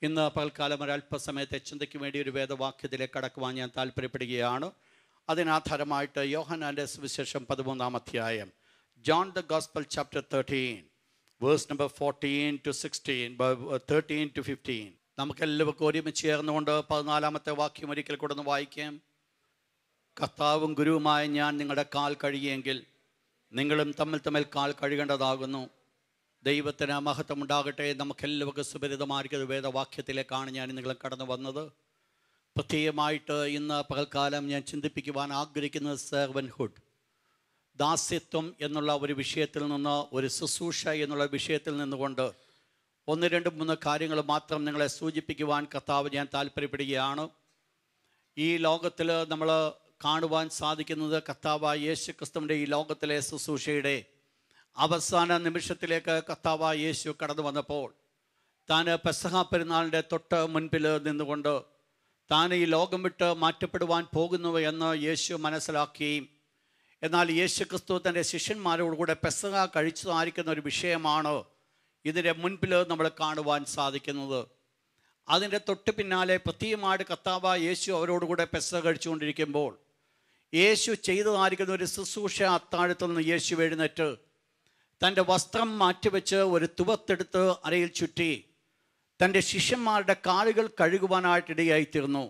ഇന്ന് പകൽക്കാലം ഒരല്പസമയത്തെ ചിന്തയ്ക്ക് വേണ്ടി ഒരു വേദവാക്യത്തിലേക്ക് കടക്കുവാൻ ഞാൻ താല്പര്യപ്പെടുകയാണ് അതിനാധാരമായിട്ട് യോഹനാൻ്റെ സുവിശേഷം പതിമൂന്നാം അധ്യായം John the gospel chapter thirteen verse number fourteen to sixteen thirteen to fifteen നമുക്കെല്ലാവർക്കും ഒരുമിച്ച് ചേർന്നുകൊണ്ട് പതിനാലാമത്തെ വാക്യം ഒരിക്കൽ കൂടെ ഒന്ന് വായിക്കാം കർത്താവും ഗുരുവുമായ ഞാൻ നിങ്ങളുടെ കാൽ കഴുകിയെങ്കിൽ നിങ്ങളും തമ്മിൽ തമ്മിൽ കാൽ കഴുകേണ്ടതാകുന്നു ദൈവത്തിന് മഹത്വം ഉണ്ടാകട്ടെ നമുക്കെല്ലാവർക്കും സുപരിതമായിരിക്കുന്ന വേദവാക്യത്തിലേക്കാണ് ഞാൻ നിങ്ങൾ കടന്നു വന്നത് പ്രത്യേകമായിട്ട് ഇന്ന് പകൽക്കാലം ഞാൻ ചിന്തിപ്പിക്കുവാൻ ആഗ്രഹിക്കുന്നത് സെർവൻഹുഡ് ദാസ്യത്വം എന്നുള്ള ഒരു വിഷയത്തിൽ നിന്ന് ഒരു ശുശ്രൂഷ എന്നുള്ള വിഷയത്തിൽ നിന്നുകൊണ്ട് ഒന്ന് രണ്ട് മൂന്ന് കാര്യങ്ങൾ മാത്രം നിങ്ങളെ സൂചിപ്പിക്കുവാൻ കർത്താവ് ഞാൻ താല്പര്യപ്പെടുകയാണ് ഈ ലോകത്തിൽ നമ്മൾ കാണുവാൻ സാധിക്കുന്നത് കർത്താവ് യേശു ക്രിസ്തുവിൻ്റെ ഈ ലോകത്തിലെ ശുശ്രൂഷയുടെ അവസാന നിമിഷത്തിലേക്ക് കർത്താവ് യേശു കടന്നു വന്നപ്പോൾ താൻ പെസഹ പെരുന്നാളിൻ്റെ തൊട്ട് മുൻപിൽ നിന്നുകൊണ്ട് താൻ ഈ ലോകം വിട്ട് മാറ്റപ്പെടുവാൻ പോകുന്നു എന്ന് യേശു മനസ്സിലാക്കുകയും എന്നാൽ യേശു ക്രിസ്തു തൻ്റെ ശിഷ്യന്മാരോടുകൂടെ പെസഹ കഴിച്ചതായിരിക്കുന്ന ഒരു വിഷയമാണ് ഇതിൻ്റെ മുൻപിൽ നമ്മൾ കാണുവാൻ സാധിക്കുന്നത് അതിൻ്റെ തൊട്ട് പിന്നാലെ പ്രത്യേകമായിട്ട് കത്താവ യേശു അവരോടുകൂടെ പെസ കഴിച്ചുകൊണ്ടിരിക്കുമ്പോൾ യേശു ചെയ്തതായിരിക്കുന്ന ഒരു ശുശ്രൂഷ അത്താഴത്തിൽ നിന്ന് യേശു എഴുന്നേറ്റ് തൻ്റെ വസ്ത്രം മാറ്റിവെച്ച് ഒരു തുവത്തെടുത്ത് അരയിൽ ചുറ്റി തൻ്റെ ശിഷ്യന്മാരുടെ കാലുകൾ കഴുകുവാനായിട്ടിടയായിത്തീർന്നു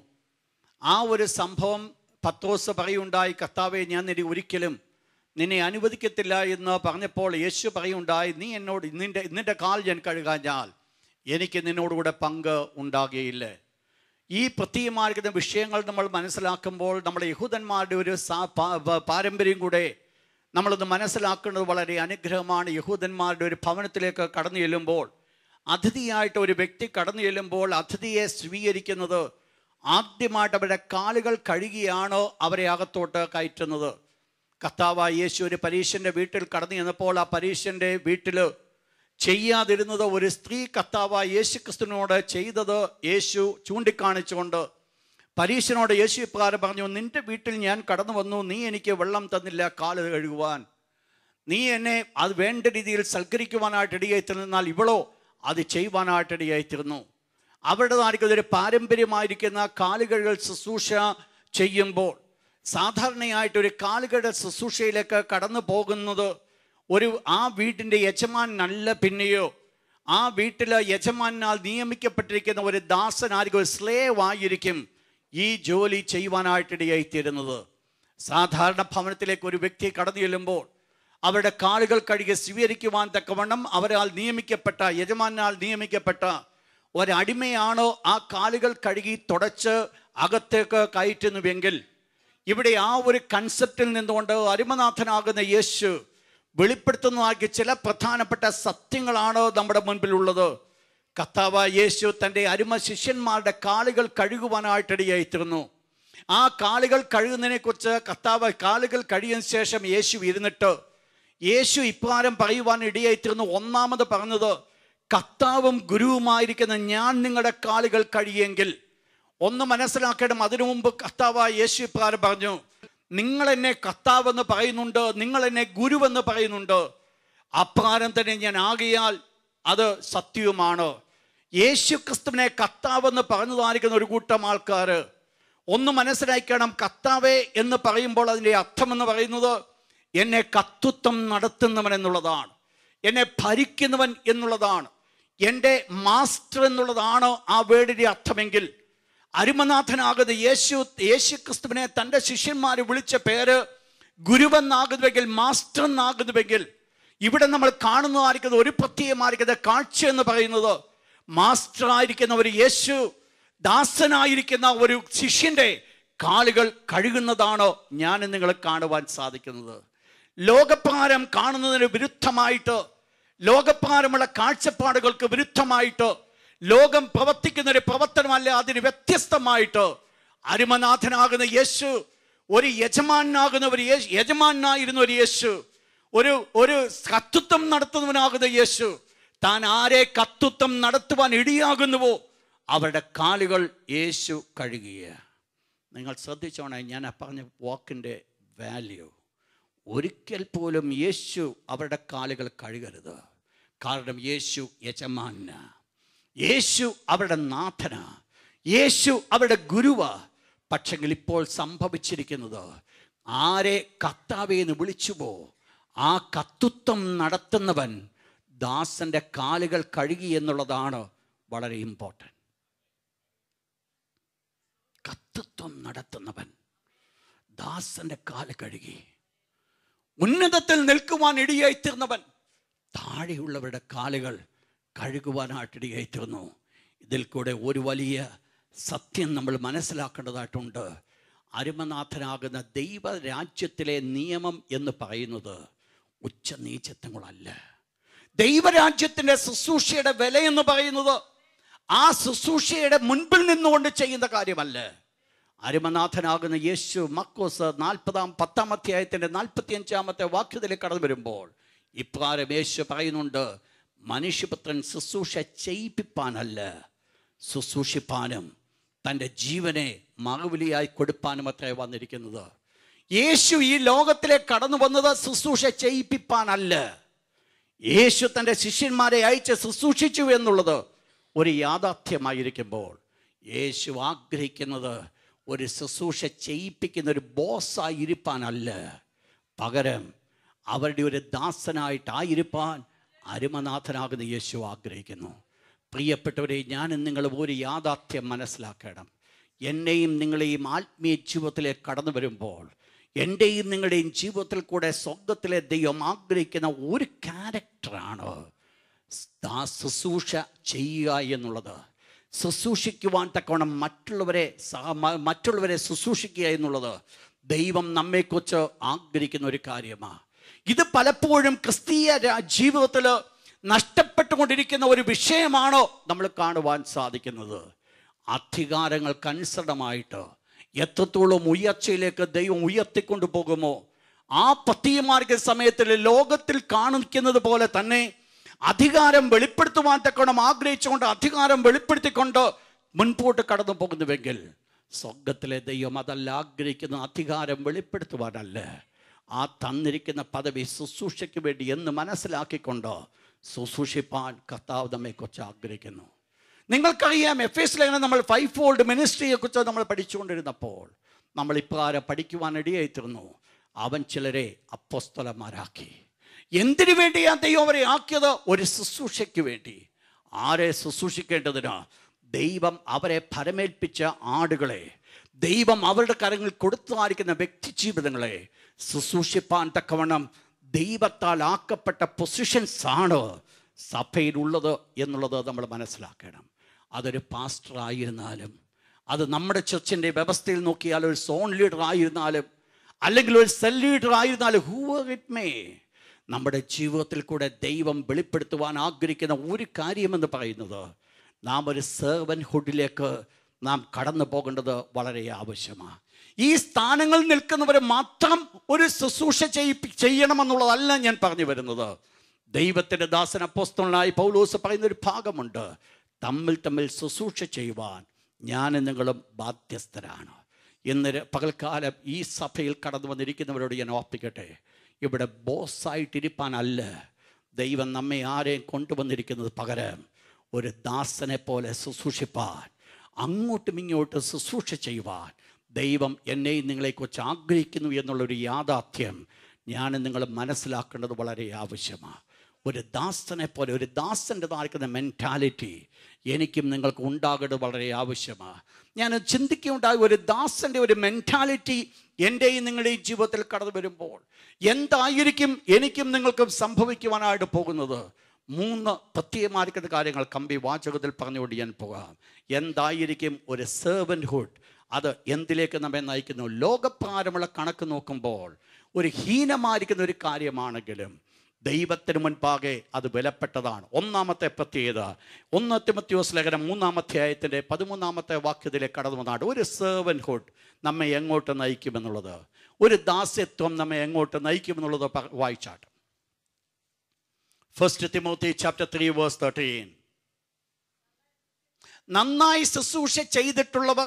ആ ഒരു സംഭവം പത്തോസ് പറയുണ്ടായി കർത്താവെ ഞാൻ നിന്നെ ഒരിക്കലും നിന്നെ അനുവദിക്കത്തില്ല എന്ന് പറഞ്ഞപ്പോൾ യേശു പറയുണ്ടായി നീ എന്നോട് നിന്റെ നിന്റെ കാൽ ഞാൻ കഴുകാഞ്ഞാൽ എനിക്ക് നിന്നോടുകൂടെ പങ്ക് ഉണ്ടാകുകയില്ല ഈ പ്രത്യേകമായിരിക്കുന്ന വിഷയങ്ങൾ നമ്മൾ മനസ്സിലാക്കുമ്പോൾ നമ്മുടെ യഹൂദന്മാരുടെ ഒരു സാ- പാ- പ- പാരമ്പര്യം കൂടെ നമ്മളത് മനസ്സിലാക്കുന്നത് വളരെ അനുഗ്രഹമാണ് യഹൂദന്മാരുടെ ഒരു ഭവനത്തിലേക്ക് കടന്നു ചെല്ലുമ്പോൾ അതിഥിയായിട്ട് ഒരു വ്യക്തി കടന്നു ചെല്ലുമ്പോൾ അതിഥിയെ സ്വീകരിക്കുന്നത് ആദ്യമായിട്ട് അവരുടെ കാലുകൾ കഴുകിയാണ് അവരെ അകത്തോട്ട് കയറ്റുന്നത് കർത്താവ് യേശു ഒരു പരീക്ഷൻ്റെ വീട്ടിൽ കടന്നു ചെന്നപ്പോൾ ആ പരീക്ഷൻ്റെ വീട്ടിൽ ചെയ്യാതിരുന്നത് ഒരു സ്ത്രീ കർത്താവ് യേശു ക്രിസ്തുവിനോട് ചെയ്തത് യേശു ചൂണ്ടിക്കാണിച്ചുകൊണ്ട് പരീക്ഷനോട് യേശു ഇപ്രകാരം പറഞ്ഞു നിന്റെ വീട്ടിൽ ഞാൻ കടന്നു വന്നു നീ എനിക്ക് വെള്ളം തന്നില്ല കാല് കഴുകുവാൻ നീ എന്നെ അത് വേണ്ട രീതിയിൽ സൽക്കരിക്കുവാനായിട്ട് ഇടയായിത്തീർന്നാൽ ഇവളോ അത് ചെയ്യുവാനായിട്ട് ഇടയായിത്തീർന്നു അവരുടേതായിരിക്കുന്ന ഒരു പാരമ്പര്യമായിരിക്കുന്ന കാലുകഴുകൽ ശുശ്രൂഷ ചെയ്യുമ്പോൾ സാധാരണയായിട്ട് ഒരു കാലുകളുടെ ശുശ്രൂഷയിലേക്ക് കടന്നു പോകുന്നത് ഒരു ആ വീട്ടിൻ്റെ യജമാനല്ല പിന്നെയോ ആ വീട്ടിൽ യജമാനാൽ നിയമിക്കപ്പെട്ടിരിക്കുന്ന ഒരു ദാസനായിരിക്കും ഒരു സ്ലേവ് ആയിരിക്കും ഈ ജോലി ചെയ്യുവാനായിട്ടിടയായിത്തീരുന്നത് സാധാരണ ഭവനത്തിലേക്ക് ഒരു വ്യക്തി കടന്നു ചെല്ലുമ്പോൾ അവരുടെ കാലുകൾ കഴുകി സ്വീകരിക്കുവാൻ തക്കവണ്ണം അവരാൽ നിയമിക്കപ്പെട്ട യജമാനാൽ നിയമിക്കപ്പെട്ട ഒരടിമയാണോ ആ കാലുകൾ കഴുകി തുടച്ച് അകത്തേക്ക് കയറ്റുന്നുവെങ്കിൽ ഇവിടെ ആ ഒരു കൺസെപ്റ്റിൽ നിന്നുകൊണ്ട് അരുമനാഥനാകുന്ന യേശു വെളിപ്പെടുത്തുന്നതാക്കിയ ചില പ്രധാനപ്പെട്ട സത്യങ്ങളാണ് നമ്മുടെ മുൻപിലുള്ളത് കർത്താവ് യേശു തൻ്റെ അരുമ ശിഷ്യന്മാരുടെ കാലുകൾ കഴുകുവാനായിട്ടിടയായിത്തീർന്നു ആ കാലുകൾ കഴുകുന്നതിനെ കുറിച്ച് കർത്താവ് കാലുകൾ കഴിയുന്ന ശേഷം യേശു ഇരുന്നിട്ട് യേശു ഇപ്രകാരം പറയുവാൻ ഇടയായിത്തീർന്നു ഒന്നാമത് പറഞ്ഞത് കർത്താവും ഗുരുവുമായിരിക്കുന്ന ഞാൻ നിങ്ങളുടെ കാലുകൾ കഴിയെങ്കിൽ ഒന്ന് മനസ്സിലാക്കണം അതിനു മുമ്പ് കർത്താവ് യേശു ഇപ്രകാരം പറഞ്ഞു നിങ്ങൾ എന്നെ കർത്താവെന്ന് പറയുന്നുണ്ട് നിങ്ങൾ എന്നെ ഗുരുവെന്ന് പറയുന്നുണ്ട് അപ്രകാരം തന്നെ ഞാൻ ആകിയാൽ അത് സത്യവുമാണ് യേശു ക്രിസ്തുവിനെ കർത്താവെന്ന് പറഞ്ഞതായിരിക്കുന്ന ഒരു കൂട്ടം ആൾക്കാർ ഒന്ന് മനസ്സിലാക്കണം കർത്താവേ എന്ന് പറയുമ്പോൾ അതിൻ്റെ അർത്ഥമെന്ന് പറയുന്നത് എന്നെ കത്തുത്വം നടത്തുന്നവൻ എന്നുള്ളതാണ് എന്നെ ഭരിക്കുന്നവൻ എന്നുള്ളതാണ് എൻ്റെ മാസ്റ്റർ എന്നുള്ളതാണ് ആ വേർഡിൻ്റെ അർത്ഥമെങ്കിൽ അരുമനാഥനാകുന്ന യേശു യേശു ക്രിസ്തുവിനെ തൻ്റെ ശിഷ്യന്മാർ വിളിച്ച പേര് ഗുരുവെന്നാകുന്നുവെങ്കിൽ മാസ്റ്റർ എന്നാകുന്നുവെങ്കിൽ ഇവിടെ നമ്മൾ കാണുന്നതായിരിക്കുന്ന ഒരു പ്രത്യേകമായിരിക്കുന്ന കാഴ്ച എന്ന് പറയുന്നത് മാസ്റ്റർ ആയിരിക്കുന്ന ഒരു യേശു ദാസനായിരിക്കുന്ന ഒരു ശിഷ്യന്റെ കാലുകൾ കഴുകുന്നതാണ് ഞാൻ നിങ്ങൾ കാണുവാൻ സാധിക്കുന്നത് ലോകപ്രകാരം കാണുന്നതിന് വിരുദ്ധമായിട്ട് ലോകപ്രകാരമുള്ള കാഴ്ചപ്പാടുകൾക്ക് വിരുദ്ധമായിട്ട് ലോകം പ്രവർത്തിക്കുന്ന ഒരു പ്രവർത്തനമല്ല അതിന് വ്യത്യസ്തമായിട്ട് അരുമനാഥനാകുന്ന യേശു ഒരു യജമാനാകുന്ന ഒരു യേശു യജമാനായിരുന്ന ഒരു യേശു ഒരു ഒരു കത്തുത്വം നടത്തുന്നവനാകുന്ന യേശു താൻ ആരെ കത്തുത്വം നടത്തുവാൻ ഇടിയാകുന്നുവോ അവരുടെ കാലുകൾ യേശു കഴുകിയ നിങ്ങൾ ശ്രദ്ധിച്ചോണേ ഞാൻ ആ പറഞ്ഞ വാക്കിൻ്റെ വാല്യൂ ഒരിക്കൽ പോലും യേശു അവരുടെ കാലുകൾ കഴുകരുത് കാരണം യേശു യജമാന യേശു അവരുടെ നാഥന യേശു അവരുടെ ഗുരുവ പക്ഷെങ്കിൽ ഇപ്പോൾ സംഭവിച്ചിരിക്കുന്നത് ആരെ കർത്താവെ എന്ന് വിളിച്ചുവോ ആ കത്തുത്വം നടത്തുന്നവൻ ദാസന്റെ കാലുകൾ കഴുകി എന്നുള്ളതാണ് വളരെ ഇമ്പോർട്ടൻറ്റ് കത്തുത്വം നടത്തുന്നവൻ ദാസന്റെ കാല് കഴുകി ഉന്നതത്തിൽ നിൽക്കുവാൻ ഇടിയായി തീർന്നവൻ താഴെയുള്ളവരുടെ കാലുകൾ കഴുകുവാനായിട്ട് ഇടിയായി തീർന്നു ഇതിൽ കൂടെ ഒരു വലിയ സത്യം നമ്മൾ മനസ്സിലാക്കേണ്ടതായിട്ടുണ്ട് അരുമനാഥനാകുന്ന ദൈവരാജ്യത്തിലെ നിയമം എന്ന് പറയുന്നത് ഉച്ചനീചത്വങ്ങളല്ല ദൈവരാജ്യത്തിൻ്റെ ശുശ്രൂഷയുടെ വില എന്ന് പറയുന്നത് ആ ശുശ്രൂഷയുടെ മുൻപിൽ നിന്നുകൊണ്ട് ചെയ്യുന്ന കാര്യമല്ല അരുമനാഥനാകുന്ന യേശു മക്കോസ് നാൽപ്പതാം പത്താം അധ്യായത്തിൻ്റെ നാൽപ്പത്തി അഞ്ചാമത്തെ വാക്യത്തിലേക്ക് കടന്നു വരുമ്പോൾ ഇപ്രകാരം യേശു പറയുന്നുണ്ട് മനുഷ്യപുത്രൻ ശുശ്രൂഷ ചെയ്യിപ്പിപ്പാനല്ല ശുശ്രൂഷിപ്പാനും തൻ്റെ ജീവനെ മറുവിലിയായി കൊടുപ്പാനും അത്രേ വന്നിരിക്കുന്നത് യേശു ഈ ലോകത്തിലേക്ക് കടന്നു വന്നത് ശുശ്രൂഷ ചെയ്യിപ്പിപ്പാനല്ല യേശു തൻ്റെ ശിഷ്യന്മാരെ അയച്ച് ശുശ്രൂഷിച്ചു എന്നുള്ളത് ഒരു യാഥാർത്ഥ്യമായിരിക്കുമ്പോൾ യേശു ആഗ്രഹിക്കുന്നത് ഒരു ശുശ്രൂഷ ചെയ്യിപ്പിക്കുന്ന ഒരു ബോസായി ഇരിപ്പാനല്ല പകരം അവരുടെ ഒരു ദാസനായിട്ടായിരിക്കാൻ അരുമനാഥനാകുന്ന യേശു ആഗ്രഹിക്കുന്നു പ്രിയപ്പെട്ടവരെ ഞാനും നിങ്ങൾ ഒരു യാഥാർത്ഥ്യം മനസ്സിലാക്കണം എന്നെയും നിങ്ങളെയും ആത്മീയ ജീവിതത്തിലേക്ക് കടന്നു വരുമ്പോൾ എൻ്റെയും നിങ്ങളുടെയും ജീവിതത്തിൽ കൂടെ സ്വർഗത്തിലെ ദൈവം ആഗ്രഹിക്കുന്ന ഒരു ക്യാരക്ടറാണ് ദാ ശുശ്രൂഷ ചെയ്യുക എന്നുള്ളത് ശുശ്രൂഷിക്കുവാൻ തക്കവണ്ണം മറ്റുള്ളവരെ സഹ- മ- മറ്റുള്ളവരെ ശുശ്രൂഷിക്കുക എന്നുള്ളത് ദൈവം നമ്മെക്കുറിച്ച് ആഗ്രഹിക്കുന്ന ഒരു കാര്യമാണ് ഇത് പലപ്പോഴും ക്രിസ്തീയ രാ- ജീവിതത്തിൽ നഷ്ടപ്പെട്ടുകൊണ്ടിരിക്കുന്ന ഒരു വിഷയമാണോ നമ്മൾ കാണുവാൻ സാധിക്കുന്നത് അധികാരങ്ങൾക്കനുസൃതമായിട്ട് എത്രത്തോളം ഉയർച്ചയിലേക്ക് ദൈവം ഉയർത്തിക്കൊണ്ടു പോകുമോ ആ പത്തിയമാർഗ സമയത്തിൽ ലോകത്തിൽ കാണിക്കുന്നത് പോലെ തന്നെ അധികാരം വെളിപ്പെടുത്തുവാൻ തക്കണം ആഗ്രഹിച്ചുകൊണ്ട് അധികാരം വെളിപ്പെടുത്തിക്കൊണ്ട് മുൻപോട്ട് കടന്നു പോകുന്നുവെങ്കിൽ സ്വർഗത്തിലെ ദൈവം അതല്ല ആഗ്രഹിക്കുന്ന അധികാരം വെളിപ്പെടുത്തുവാനല്ല ആ തന്നിരിക്കുന്ന പദവി ശുശ്രൂഷയ്ക്ക് വേണ്ടി എന്ന് മനസ്സിലാക്കിക്കൊണ്ട് ശുശ്രൂഷിപ്പാൻ കർത്താവ് നമ്മെക്കുറിച്ച് ആഗ്രഹിക്കുന്നു നിങ്ങൾക്കറിയാം എഫ് എസ് ലേഖനം നമ്മൾ ഫൈവ് ഫോൾഡ് മിനിസ്ട്രിയെക്കുറിച്ച് നമ്മൾ പഠിച്ചുകൊണ്ടിരുന്നപ്പോൾ നമ്മൾ ഇപ്രകാരം പഠിക്കുവാനിടയായി തീർന്നു അവൻ ചിലരെ അപ്പോസ്തലന്മാരാക്കി എന്തിനു വേണ്ടിയാണ് ദൈവം അവരെ ആക്കിയത് ഒരു ശുശ്രൂഷയ്ക്ക് വേണ്ടി ആരെ ശുശ്രൂഷിക്കേണ്ടതിന് ദൈവം അവരെ ഫലമേൽപ്പിച്ച ആടുകളെ ദൈവം അവരുടെ കരങ്ങളിൽ കൊടുത്തായിരിക്കുന്ന വ്യക്തി ജീവിതങ്ങളെ ശുശ്രൂഷിപ്പാൻ തക്കവണ്ണം ദൈവത്താൽ ആക്കപ്പെട്ട പൊസിഷൻസ് ആണ് സഭയിലുള്ളത് എന്നുള്ളത് നമ്മൾ മനസ്സിലാക്കണം അതൊരു പാസ്റ്റർ ആയിരുന്നാലും അത് നമ്മുടെ ചർച്ചിൻ്റെ വ്യവസ്ഥയിൽ നോക്കിയാൽ ഒരു സോൺ ലീഡർ ആയിരുന്നാലും അല്ലെങ്കിൽ ഒരു സെൽ ലീഡർ ആയിരുന്നാലും ഹൂ ഇറ്റ് മേ നമ്മുടെ ജീവിതത്തിൽ കൂടെ ദൈവം വെളിപ്പെടുത്തുവാൻ ആഗ്രഹിക്കുന്ന ഒരു കാര്യമെന്ന് പറയുന്നത് നാം ഒരു സെർവൻഹുഡിലേക്ക് നാം കടന്നു പോകേണ്ടത് വളരെ ആവശ്യമാണ് ഈ സ്ഥാനങ്ങളിൽ നിൽക്കുന്നവരെ മാത്രം ഒരു ശുശ്രൂഷ ചെയ്യിപ്പി ചെയ്യണമെന്നുള്ളതല്ല ഞാൻ പറഞ്ഞു വരുന്നത് ദൈവത്തിൻ്റെ ദാസൻ അപ്പോസ്തലനായി പൗലോസ് പറയുന്ന ഒരു ഭാഗമുണ്ട് തമ്മിൽ തമ്മിൽ ശുശ്രൂഷ ചെയ്യുവാൻ ഞാനും നിങ്ങളും ബാധ്യസ്ഥരാണ് ഇന്ന് ര- പകൽക്കാലം ഈ സഭയിൽ കടന്നു വന്നിരിക്കുന്നവരോട് ഞാൻ ഓർപ്പിക്കട്ടെ ഇവിടെ ബോസായിട്ടിരിപ്പാനല്ല ദൈവം നമ്മെ ആരെയും കൊണ്ടുവന്നിരിക്കുന്നത് പകരം ഒരു ദാസനെ പോലെ ശുശ്രൂഷിപ്പാൻ അങ്ങോട്ടും ഇങ്ങോട്ടും ശുശ്രൂഷ ചെയ്യുവാൻ ദൈവം എന്നെയും നിങ്ങളെക്കുറിച്ച് ആഗ്രഹിക്കുന്നു എന്നുള്ളൊരു യാഥാർത്ഥ്യം ഞാൻ നിങ്ങൾ മനസ്സിലാക്കേണ്ടത് വളരെ ആവശ്യമാണ് ഒരു ദാസനെ പോലെ ഒരു ദാസൻ്റെതായിരിക്കുന്ന മെൻറ്റാലിറ്റി എനിക്കും നിങ്ങൾക്ക് ഉണ്ടാകേണ്ടത് വളരെ ആവശ്യമാണ് ഞാൻ ചിന്തിക്കുകയുണ്ടായ ഒരു ദാസൻ്റെ ഒരു മെൻറ്റാലിറ്റി എൻ്റെയും നിങ്ങളുടെയും ജീവിതത്തിൽ കടന്നു വരുമ്പോൾ എന്തായിരിക്കും എനിക്കും നിങ്ങൾക്കും സംഭവിക്കുവാനായിട്ട് പോകുന്നത് മൂന്ന് പ്രത്യേകമായിരിക്കുന്ന കാര്യങ്ങൾ കമ്പി വാചകത്തിൽ പറഞ്ഞുകൊണ്ട് ഞാൻ പോകാം എന്തായിരിക്കും ഒരു സെർവൻഹുഡ് അത് എന്തിലേക്ക് നമ്മെ നയിക്കുന്നു ലോകപ്രാരമുള്ള കണക്ക് നോക്കുമ്പോൾ ഒരു ഹീനമായിരിക്കുന്ന ഒരു കാര്യമാണെങ്കിലും ദൈവത്തിന് മുൻപാകെ അത് വിലപ്പെട്ടതാണ് ഒന്നാമത്തെ പ്രത്യേകത ഒന്ന് തിമത്യോസ് ലേഖനം മൂന്നാമത്തെ അധ്യായത്തിൻ്റെ പതിമൂന്നാമത്തെ വാക്യത്തിലേക്ക് കടന്നു വന്നാണ് ഒരു സെർവൻഹുഡ് നമ്മെ എങ്ങോട്ട് നയിക്കുമെന്നുള്ളത് ഒരു ദാസ്യത്വം നമ്മെ എങ്ങോട്ട് നയിക്കുമെന്നുള്ളത് പ- വായിച്ചാട്ട് first Timothy chapter three verse thirteen നന്നായി ശുശ്രൂഷ ചെയ്തിട്ടുള്ളവർ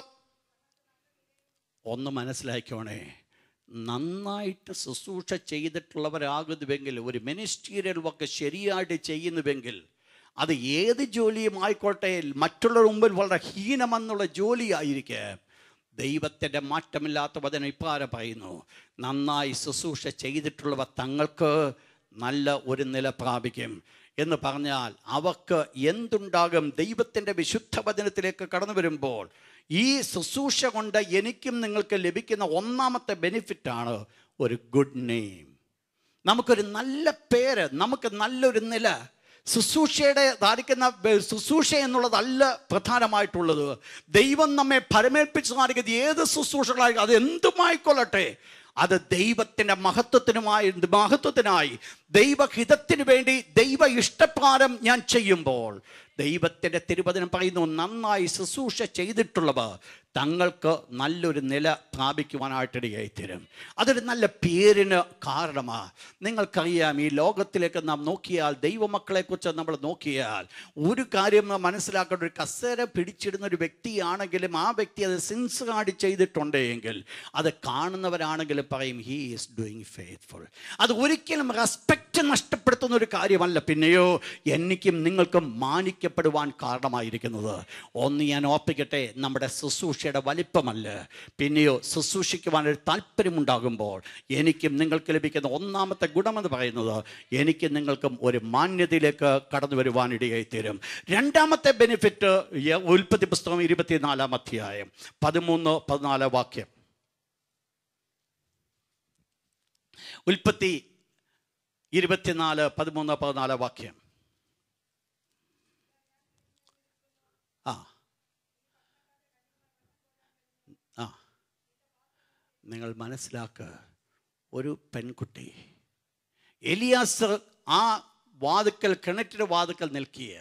ഒന്ന് മനസ്സിലാക്കിയോണേ നന്നായിട്ട് ശുശ്രൂഷ ചെയ്തിട്ടുള്ളവരാകുന്നുവെങ്കിൽ ഒരു മിനിസ്റ്റീരിയൽ വർക്ക് ശരിയായിട്ട് ചെയ്യുന്നുവെങ്കിൽ അത് ഏത് ജോലിയും ആയിക്കോട്ടെ മറ്റുള്ളവരുടെ മുമ്പിൽ വളരെ ഹീനമെന്നുള്ള ജോലിയായിരിക്കെ ദൈവത്തിൻ്റെ മാറ്റമില്ലാത്ത വചനം ഇപ്പാരെ പറയുന്നു നന്നായി ശുശ്രൂഷ ചെയ്തിട്ടുള്ളവർ തങ്ങൾക്ക് നല്ല ഒരു നില പ്രാപിക്കും എന്ന് പറഞ്ഞാൽ അവർക്ക് എന്തുണ്ടാകും ദൈവത്തിൻ്റെ വിശുദ്ധ വചനത്തിലേക്ക് കടന്നു വരുമ്പോൾ ഈ ശുശ്രൂഷ കൊണ്ട് എനിക്കും നിങ്ങൾക്ക് ലഭിക്കുന്ന ഒന്നാമത്തെ ബെനിഫിറ്റാണ് ഒരു ഗുഡ് നെയിം നമുക്കൊരു നല്ല പേര് നമുക്ക് നല്ലൊരു നില ശുശ്രൂഷയുടെ ധാരിക്കുന്ന ബ- ശുശ്രൂഷ എന്നുള്ളതല്ല പ്രധാനമായിട്ടുള്ളത് ദൈവം നമ്മെ ഫലമേൽപ്പിച്ച് ധാരിക്കുന്നത് ഏത് ശുശ്രൂഷകളായി അത് എന്തുമായിക്കൊള്ളട്ടെ അത് ദൈവത്തിൻ്റെ മഹത്വത്തിനുമായി മഹത്വത്തിനായി ദൈവഹിതത്തിന് വേണ്ടി ദൈവ ഇഷ്ടപ്രകാരം ഞാൻ ചെയ്യുമ്പോൾ ദൈവത്തിൻ്റെ തിരുവചനം പറയുന്നു നന്നായി ശുശ്രൂഷ ചെയ്തിട്ടുള്ളവർ തങ്ങൾക്ക് നല്ലൊരു നില പ്രാപിക്കുവാനായിട്ടിടയായി തരും അതൊരു നല്ല പേരിന് കാരണമാണ് നിങ്ങൾക്കറിയാം ഈ ലോകത്തിലേക്ക് നാം നോക്കിയാൽ ദൈവമക്കളെക്കുറിച്ച് നമ്മൾ നോക്കിയാൽ ഒരു കാര്യം നാം മനസ്സിലാക്കേണ്ട ഒരു കസേര പിടിച്ചിടുന്ന ഒരു വ്യക്തിയാണെങ്കിലും ആ വ്യക്തി അത് സിൻസുകാടി ചെയ്തിട്ടുണ്ടെങ്കിൽ അത് കാണുന്നവരാണെങ്കിലും പറയും ഹീ ഈസ് ഡൂയിങ് ഫെയ്ത്ത്ഫുൾ അത് ഒരിക്കലും റെസ്പെക്റ്റ് നഷ്ടപ്പെടുത്തുന്ന ഒരു കാര്യമല്ല പിന്നെയോ എനിക്കും നിങ്ങൾക്കും മാനിക്കപ്പെടുവാൻ കാരണമായിരിക്കുന്നത് ഒന്ന് ഞാൻ ഓർപ്പിക്കട്ടെ നമ്മുടെ ശുശ്രൂഷയുടെ വലിപ്പമല്ല പിന്നെയോ ശുശ്രൂഷിക്കുവാൻ ഒരു താല്പര്യമുണ്ടാകുമ്പോൾ എനിക്കും നിങ്ങൾക്ക് ലഭിക്കുന്ന ഒന്നാമത്തെ ഗുണമെന്ന് പറയുന്നത് എനിക്കും നിങ്ങൾക്കും ഒരു മാന്യതയിലേക്ക് കടന്നു വരുവാൻ ഇടയായി തീരും രണ്ടാമത്തെ ബെനിഫിറ്റ് ഉൽപ്പത്തി പുസ്തകം ഇരുപത്തിനാലാം അധ്യായം പതിമൂന്ന് പതിനാല് വാക്യം ഉൽപ്പത്തി ഇരുപത്തിനാല് പതിമൂന്ന് പതിനാല് വാക്യം ആ ആ നിങ്ങൾ മനസ്സിലാക്കുക ഒരു പെൺകുട്ടി എലിയാസ് ആ വാതുക്കൽ കിണറ്റിൻ്റെ വാതുക്കൽ നിൽക്കിയ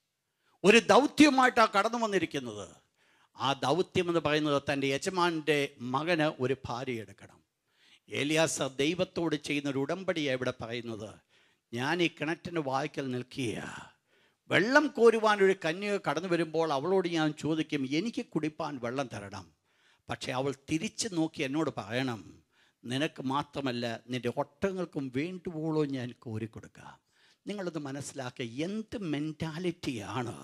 ഒരു ദൗത്യമായിട്ടാണ് കടന്നു വന്നിരിക്കുന്നത് ആ ദൗത്യം എന്ന് പറയുന്നത് തൻ്റെ യജമാൻ്റെ മകന് ഒരു ഭാര്യ എടുക്കണം ഏലിയാസ ദൈവത്തോട് ചെയ്യുന്ന ഒരു ഉടമ്പടിയാണ് ഇവിടെ പറയുന്നത് ഞാൻ ഈ കിണറ്റിന് വായ്ക്കൽ നിൽക്കുക വെള്ളം കോരുവാൻ ഒരു കന്യക കടന്നു വരുമ്പോൾ അവളോട് ഞാൻ ചോദിക്കും എനിക്ക് കുടിപ്പാൻ വെള്ളം തരണം പക്ഷേ അവൾ തിരിച്ചു നോക്കി എന്നോട് പറയണം നിനക്ക് മാത്രമല്ല നിൻ്റെ ഒട്ടങ്ങൾക്കും വേണ്ടുവോളോ ഞാൻ കോരിക്കൊടുക്കാം നിങ്ങളത് മനസ്സിലാക്കുക എന്ത് മെൻറ്റാലിറ്റിയാണ്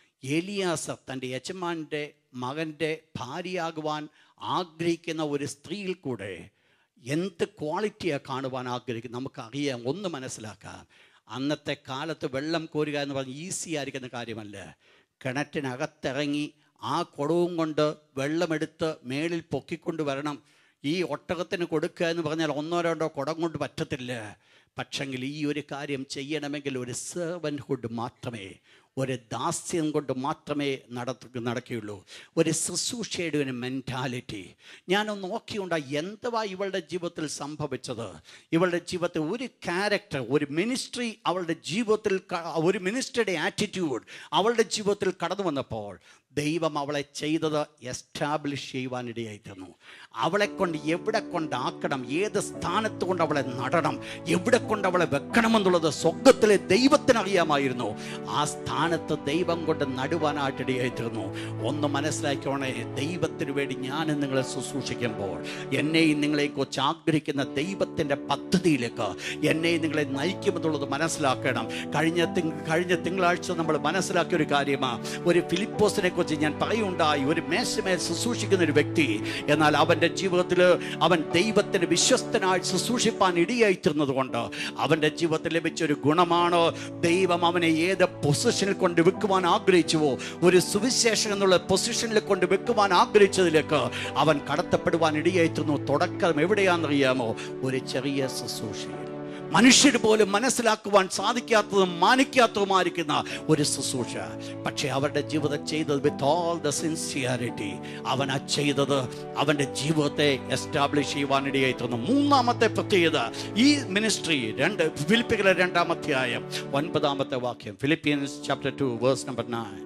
ഏലിയാസ തൻ്റെ യജമാൻ്റെ മകൻ്റെ ഭാര്യയാകുവാൻ ആഗ്രഹിക്കുന്ന ഒരു സ്ത്രീയിൽ കൂടെ എന്ത് ക്വാളിറ്റിയാണ് കാണുവാൻ ആഗ്രഹിക്കുന്നത് നമുക്കറിയാം ഒന്ന് മനസ്സിലാക്കാം അന്നത്തെ കാലത്ത് വെള്ളം കോരുക എന്ന് പറഞ്ഞാൽ ഈസി ആയിരിക്കുന്ന കാര്യമല്ല കിണറ്റിനകത്തിറങ്ങി ആ കുടവും കൊണ്ട് വെള്ളമെടുത്ത് മേളിൽ പൊക്കിക്കൊണ്ട് വരണം ഈ ഒട്ടകത്തിന് കൊടുക്കുക എന്ന് പറഞ്ഞാൽ ഒന്നോ രണ്ടോ കുടം കൊണ്ട് പറ്റത്തില്ല പക്ഷെങ്കിൽ ഈ ഒരു കാര്യം ചെയ്യണമെങ്കിൽ ഒരു സെർവൻഹുഡ് മാത്രമേ ഒരു ദാസ്യം കൊണ്ട് മാത്രമേ നടത്ത നടക്കുകയുള്ളൂ ഒരു ശുശ്രൂഷയുടെ ഒരു മെൻറ്റാലിറ്റി ഞാനൊന്ന് നോക്കിയുണ്ട എന്തുവാ ഇവളുടെ ജീവിതത്തിൽ സംഭവിച്ചത് ഇവളുടെ ജീവിതത്തിൽ ഒരു ക്യാരക്ടർ ഒരു മിനിസ്ട്രി അവളുടെ ജീവിതത്തിൽ ക- ഒരു മിനിസ്ട്രിയുടെ ആറ്റിറ്റ്യൂഡ് അവളുടെ ജീവിതത്തിൽ കടന്നു വന്നപ്പോൾ ദൈവം അവളെ ചെയ്തത് എസ്റ്റാബ്ലിഷ് ചെയ്യുവാനിടയായി തന്നു അവളെ കൊണ്ട് എവിടെ കൊണ്ടാക്കണം ഏത് സ്ഥാനത്ത് കൊണ്ട് അവളെ നടണം എവിടെ കൊണ്ട് അവളെ വെക്കണമെന്നുള്ളത് സ്വർഗത്തിലെ ദൈവത്തിനറിയാമായിരുന്നു ആ സ്ഥാനത്ത് ദൈവം കൊണ്ട് നടുവാനായിട്ടിടയായി തീർന്നു ഒന്ന് മനസ്സിലാക്കിയോണേ ദൈവത്തിന് വേണ്ടി ഞാൻ നിങ്ങളെ ശുശ്രൂഷിക്കുമ്പോൾ എന്നെയും നിങ്ങളെയും കുറിച്ച് ആഗ്രഹിക്കുന്ന ദൈവത്തിൻ്റെ പദ്ധതിയിലേക്ക് എന്നെയും നിങ്ങളെ നയിക്കുമെന്നുള്ളത് മനസ്സിലാക്കണം കഴിഞ്ഞ തിങ് കഴിഞ്ഞ തിങ്കളാഴ്ച നമ്മൾ മനസ്സിലാക്കിയ ഒരു കാര്യമാണ് ഒരു ഫിലിപ്പോസിനെ കുറിച്ച് ഞാൻ പറയുണ്ടായി ഒരു മേശമേൽ ശുശ്രൂഷിക്കുന്ന ഒരു വ്യക്തി എന്നാൽ അവൻ്റെ ജീവിതത്തിൽ അവൻ ദൈവത്തിന് വിശ്വസ്തനായി ശുശ്രൂഷിപ്പാൻ ഇടയായി തീർന്നത് കൊണ്ട് അവൻ്റെ ജീവിതത്തിൽ ലഭിച്ച ഒരു ഗുണമാണ് ദൈവം അവനെ ഏത് പൊസിഷനിൽ കൊണ്ട് വെക്കുവാൻ ആഗ്രഹിച്ചുവോ ഒരു സുവിശേഷം എന്നുള്ള പൊസിഷനിൽ കൊണ്ട് വെക്കുവാൻ ആഗ്രഹിച്ചതിലേക്ക് അവൻ കടത്തപ്പെടുവാൻ ഇടയായി തീർന്നു തുടക്കം എവിടെയാണെന്നറിയാമോ ഒരു ചെറിയ ശുശ്രൂഷയിൽ മനുഷ്യർ പോലും മനസ്സിലാക്കുവാൻ സാധിക്കാത്തതും മാനിക്കാത്തതുമായിരിക്കുന്ന ഒരു ശുശ്രൂഷ പക്ഷേ അവരുടെ ജീവിതം ചെയ്തത് വിത്ത് ഓൾ ദ സിൻസിയാരിറ്റി അവൻ ആ ചെയ്തത് അവൻ്റെ ജീവിതത്തെ എസ്റ്റാബ്ലിഷ് ചെയ്യുവാനിടയായി തോന്നുന്നു മൂന്നാമത്തെ പ്രത്യേകത ഈ മിനിസ്ട്രി രണ്ട് ഫിലിപ്പിക്കലെ രണ്ടാം അധ്യായം ഒൻപതാമത്തെ വാക്യം Philippians chapter two verse number nine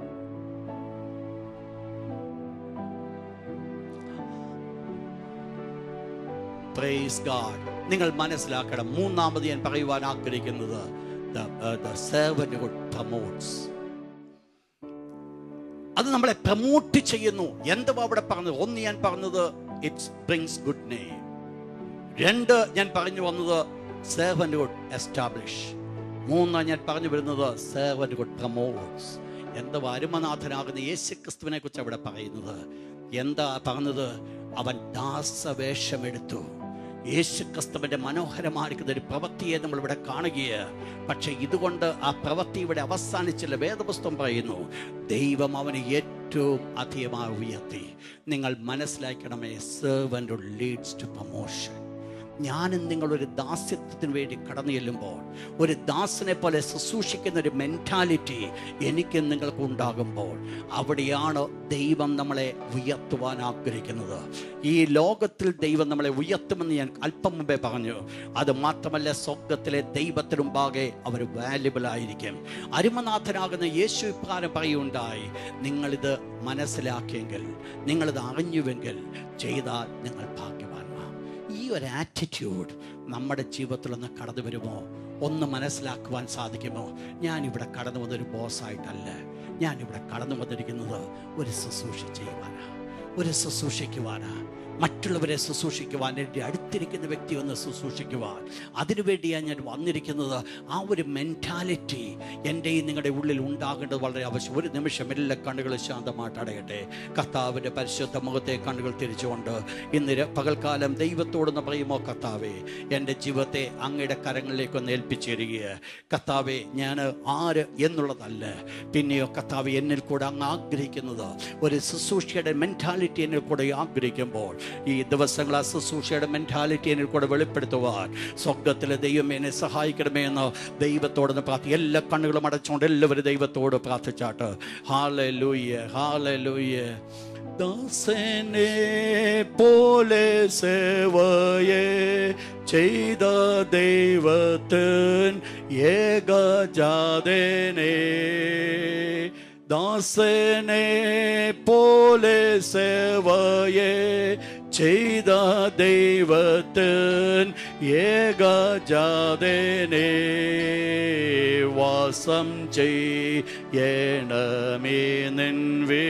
praise God നിങ്ങൾ മനസ്സിലാക്കണം മൂന്നാമത് ഞാൻ പറയുവാൻ ആഗ്രഹിക്കുന്നത് ദ സെർവൻഹുഡ് പ്രമോട്ട്സ് അത് നമ്മളെ പ്രമോട്ട് ചെയ്യുന്നു എന്തുവാ അവിടെ പറഞ്ഞത് ഒന്ന് ഞാൻ പറഞ്ഞത് ഇറ്റ്സ് ബ്രിങ്സ് ഗുഡ് നെയിം രണ്ട് ഞാൻ പറഞ്ഞു വന്നത് സെർവൻഹുഡ് എസ്റ്റാബ്ലിഷ് മൂന്ന് ഞാൻ പറഞ്ഞു വരുന്നത് സെർവൻറ്റ് ഗുഡ് പ്രമോട്ട്സ് എന്താ വരുമനാഥനാകുന്ന യേശു ക്രിസ്തുവിനെ കുറിച്ച് അവിടെ പറയുന്നത് എന്താ പറഞ്ഞത് അവൻ ദാസവേഷമെടുത്തു യേശു ക്രിസ്തുവിന്റെ മനോഹരമായിരിക്കുന്ന ഒരു പ്രവൃത്തിയെ നമ്മൾ ഇവിടെ കാണുകയാണ് പക്ഷെ ഇതുകൊണ്ട് ആ പ്രവൃത്തി ഇവിടെ അവസാനിച്ചില്ല വേദപുസ്തകം പറയുന്നു ദൈവം അവന് ഏറ്റവും അധികമായി ഉയർത്തി നിങ്ങൾ മനസ്സിലാക്കണമേ സെർവൻ്റ് ലീഡ്സ് ടു പ്രമോഷൻ ഞാനും നിങ്ങളൊരു ദാസ്യത്വത്തിന് വേണ്ടി കടന്നു ചെല്ലുമ്പോൾ ഒരു ദാസനെ പോലെ ശുശ്രൂഷിക്കുന്ന ഒരു മെൻറ്റാലിറ്റി എനിക്കും നിങ്ങൾക്ക് ഉണ്ടാകുമ്പോൾ അവിടെയാണ് ദൈവം നമ്മളെ ഉയർത്തുവാൻ ആഗ്രഹിക്കുന്നത് ഈ ലോകത്തിൽ ദൈവം നമ്മളെ ഉയർത്തുമെന്ന് ഞാൻ അല്പം മുമ്പേ പറഞ്ഞു അത് മാത്രമല്ല സ്വർഗത്തിലെ ദൈവത്തിന് മുമ്പാകെ അവർ വാല്യുബിൾ ആയിരിക്കും അരുമനാഥനാകുന്ന യേശു ഇപ്രകാരം പറയുണ്ടായി നിങ്ങളിത് മനസ്സിലാക്കിയെങ്കിൽ നിങ്ങളിത് അറിഞ്ഞുവെങ്കിൽ ചെയ്താൽ നിങ്ങൾ ഭാഗ്യവാന്മാർ ഈ ഒരു ആറ്റിറ്റ്യൂഡ് നമ്മുടെ ജീവിതത്തിൽ ഒന്ന് കടന്നു വരുമോ ഒന്ന് മനസ്സിലാക്കുവാൻ സാധിക്കുമോ ഞാനിവിടെ കടന്നു വന്നൊരു ബോസായിട്ടല്ല ഞാനിവിടെ കടന്നു വന്നിരിക്കുന്നത് ഒരു ശുശ്രൂഷ ചെയ്യുവാനാ ഒരു ശുശ്രൂഷിക്കുവാനാ മറ്റുള്ളവരെ ശുശ്രൂഷിക്കുവാൻ എൻ്റെ അടുത്തിരിക്കുന്ന വ്യക്തി ഒന്ന് ശുശ്രൂഷിക്കുവാൻ അതിനുവേണ്ടിയാണ് ഞാൻ വന്നിരിക്കുന്നത് ആ ഒരു മെൻറ്റാലിറ്റി എൻ്റെയും നിങ്ങളുടെ ഉള്ളിൽ ഉണ്ടാകേണ്ടത് വളരെ ആവശ്യം ഒരു നിമിഷം എല്ലാ കണ്ണുകളും ശാന്തമായിട്ട് അടയട്ടെ കർത്താവിൻ്റെ പരിശുദ്ധ മുഖത്തെ കണ്ണുകൾ തിരിച്ചുകൊണ്ട് ഇന്ന് ര- പകൽക്കാലം ദൈവത്തോടെന്ന് പറയുമോ കർത്താവേ എൻ്റെ ജീവിതത്തെ അങ്ങയുടെ കരങ്ങളിലേക്കൊന്ന് ഏൽപ്പിച്ചിരിക്കുക കർത്താവെ ഞാൻ ആര് എന്നുള്ളതല്ല പിന്നെയോ കർത്താവ് എന്നിൽ കൂടെ അങ്ങ് ആഗ്രഹിക്കുന്നത് ഒരു ശുശ്രൂഷയുടെ മെൻറ്റാലിറ്റി എന്നിൽ കൂടെ ആഗ്രഹിക്കുമ്പോൾ ഈ ദിവസങ്ങൾ ആ ശുശ്രൂഷയുടെ മെൻറ്റാലിറ്റി എന്നിൽ കൂടെ വെളിപ്പെടുത്തുവാൻ സ്വർഗത്തിലെ ദൈവം എന്നെ സഹായിക്കണമേ എന്ന് ദൈവത്തോടൊന്ന് പ്രാർത്ഥി എല്ലാ കണ്ണുകളും അടച്ചുകൊണ്ട് എല്ലാവരും ദൈവത്തോട് പ്രാർത്ഥിച്ചാട്ട് ഹാല ലൂയ്യ ഹാല ലൂയ്യ ദാസനെ പോലെ സേവയെ ചെയ്ത ദൈവത്തിൻ ഏകജാതനെ ദാസനെ പോലെ സേവയെ ചെയ്ത ദൈവത്തിൻ ഏകജാതനെ വാസം ചെയ്യണമേ നിൻവേ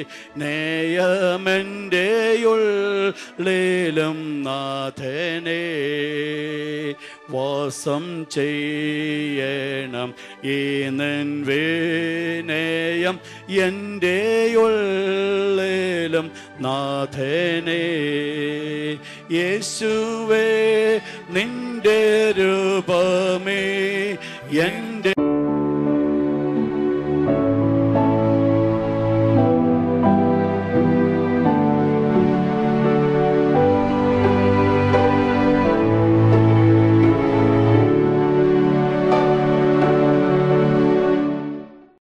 നേയമെൻ്റെയുള്ളിലും നാഥനെ വാസം ചെയ്യണം ഈ നിൻവേനേയം എൻ്റെയുള്ളിലും നാഥനെ യേശുവേ നിന്റെ രൂപമേ എൻ